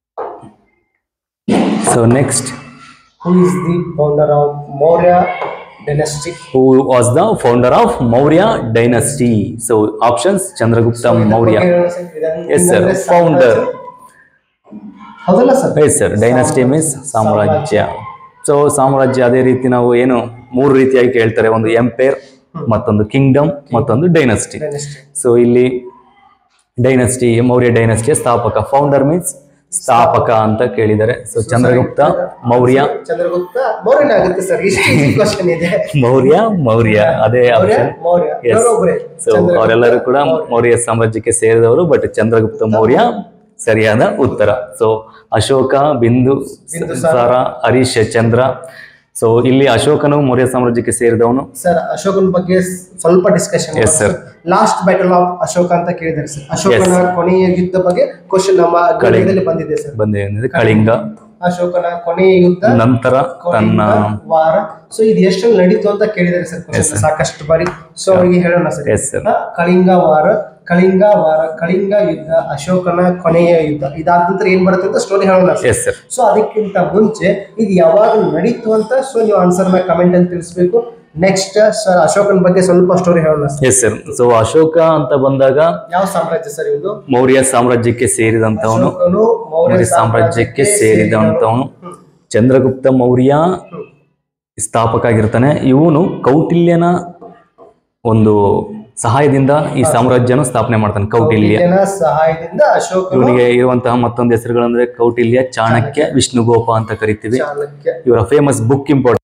B: so next
A: who is the founder of Maurya dynasty
B: who was the founder of Maurya dynasty so options Chandragupta Maurya yes sir founder
A: ಹೌದಲ್ಲ sir
B: yes sir dynasty means ಸಾಮ್ರಾಜ್ಯ so ಸಾಮ್ರಾಜ್ಯ ಅದೇ ರೀತಿ ನಾವು ಏನು ಮೂರು ರೀತಿಯಾಗಿ ಕೇಳ್ತಾರೆ ಒಂದು ಎಂಪೈರ್ ಮತ್ತೊಂದು ಕಿಂಗ್ಡಮ್ ಮತ್ತೊಂದು ಡೈನಸ್ಟಿ
A: ಡೈನೆಸ್ಟಿ
B: ಸೊ ಇಲ್ಲಿ ಡೈನಸ್ಟಿ ಮೌರ್ಯ ಡೈನಸ್ಟಿಯ ಸ್ಥಾಪಕ ಫೌಂಡರ್ ಮೀನ್ಸ್ ಸ್ಥಾಪಕ ಅಂತ ಕೇಳಿದ್ದಾರೆ ಸೊ ಚಂದ್ರಗುಪ್ತ ಮೌರ್ಯ
A: ಚಂದ್ರಗುಪ್ತ ಮೌರ್ಯನ ಆಗುತ್ತೆ ಸರ್ ಇಷ್ಟು ಕ್ವಶನ್ ಇದೆ
B: ಮೌರ್ಯ ಮೌರ್ಯ ಅದೇ
A: ಮೌರ್ಯ
B: ಆಪ್ಷನ್
A: ಮೌರ್ಯ
B: ಎಸ್
A: ಇವರೊಬ್ಬರೇ.
B: ಸೊ
A: ಚಂದ್ರಗುಪ್ತ,
B: ಅವರೆಲ್ಲರೂ ಕೂಡ ಮೌರ್ಯ ಸಾಮ್ರಾಜ್ಯಕ್ಕೆ ಸೇರಿದವರು ಬಟ್ ಚಂದ್ರಗುಪ್ತ ಮೌರ್ಯ ಸರಿಯಾದ ಉತ್ತರ ಸೊ ಅಶೋಕ ಬಿಂದು ಸಾರ ಹರೀಶ್ ಚಂದ್ರ ಸೊ ಇಲ್ಲಿ ಅಶೋಕನು ಮೌರ್ಯ ಸಾಮ್ರಾಜ್ಯಕ್ಕೆ ಸೇರಿದವನು
A: ಸರ್ ಅಶೋಕನ ಬಗ್ಗೆ ಸ್- ಸ್ವಲ್ಪ discussion
B: Yes, sir.
A: Last battle of Ashoka ಅಂತ ಕೇಳಿದ್ದಾರೆ ಸರ್ ಅಶೋಕನ ಕೊನೆಯ ಯುದ್ಧ ಬಗ್ಗೆ ಕ್ವಶನ್ ನಮ್ಮ ಗಣಿತದಲ್ಲಿ ಬಂದಿದೆ ಸರ್
B: ಬಂದೇನಿದೆ ಕಳಿಂಗ
A: ಅಶೋಕನ ಕೊನೆಯ ಯುದ್ಧ
B: ನಂತರ ತನ್ನ
A: ಕಳಿಂಗ ವಾರ ಸೊ ಇದು ಎಷ್ಟರಲ್ಲಿ ನಡೀತು ಅಂತ ಕೇಳಿದ್ದಾರೆ ಸರ್ ಕ್ವಶನ್ ಸಾಕಷ್ಟು ಬಾರಿ ಸೊ ಅವರಿಗೆ ಹೇಳೋಣ ಸರ್
B: ಎಸ್ ಸರ್
A: ಆ, ಕಳಿಂಗ ವಾರ ಕಳಿಂಗ ವಾರ ಕಳಿಂಗ ಯುದ್ಧ ಅಶೋಕನ ಕೊನೆಯ ಯುದ್ಧ ಇದಾದ ನಂತರ ಏನ್ ಬರುತ್ತೆ ಅಂತ ಸ್ಟೋರಿ ಹೇಳೋಣ ಸರ್
B: ಎಸ್ ಸರ್
A: ಸೊ ಅದಕ್ಕಿಂತ ಮುಂಚೆ ಇದು ಯಾವಾಗ ನಡೀತು ಅಂತ ಸೊ ನೀವು ಆನ್ಸರ್ ನ ಕಮೆಂಟ್ ಅಂತ ತಿಳಿಸ್ಬೇಕು ನೆಕ್ಸ್ಟ್ ಸರ್ ಅಶೋಕನ ಬಗ್ಗೆ ಸ್ವಲ್ಪ ಸ್ಟೋರಿ ಹೇಳೋಣ sir
B: yes sir so Ashoka ಅಂತ ಬಂದಾಗ
A: ಯಾವ ಸಾಮ್ರಾಜ್ಯ ಸರ್ ಇದು
B: ಮೌರ್ಯ ಸಾಮ್ರಾಜ್ಯಕ್ಕೆ ಸೇರಿದಂತವನು
A: ಅಶೋಕನು ಮೌರ್ಯ
B: ಮೌರ್ಯ ಸಾಮ್ರಾಜ್ಯಕ್ಕೆ ಸೇರಿದಂತವನು ಚಂದ್ರಗುಪ್ತ ಮೌರ್ಯ ಸ್ಥಾಪಕ ಆಗಿರ್ತಾನೆ ಇವನು ಕೌಟಿಲ್ಯನ ಒಂದು ಸಹಾಯದಿಂದ ಈ ಸಾಮ್ರಾಜ್ಯನ ಸ್ಥಾಪನೆ ಮಾಡ್ತಾನೆ ಕೌಟಿಲ್ಯ
A: ಕೌಟಿಲ್ಯನ ಸಹಾಯದಿಂದ ಅಶೋಕನು
B: ಇವನಿಗೆ ಇರುವಂತಹ ಮತ್ತೊಂದು ಹೆಸರುಗಳಂದ್ರೆ ಕೌಟಿಲ್ಯ ಚಾಣಕ್ಯ ವಿಷ್ಣುಗೋಪ ಅಂತ ಕರಿತೀವಿ
A: ಚಾಣಕ್ಯ
B: ಇವರ ಫೇಮಸ್ ಬುಕ್ ಇಂಪಾರ್ಟೆಂಟ್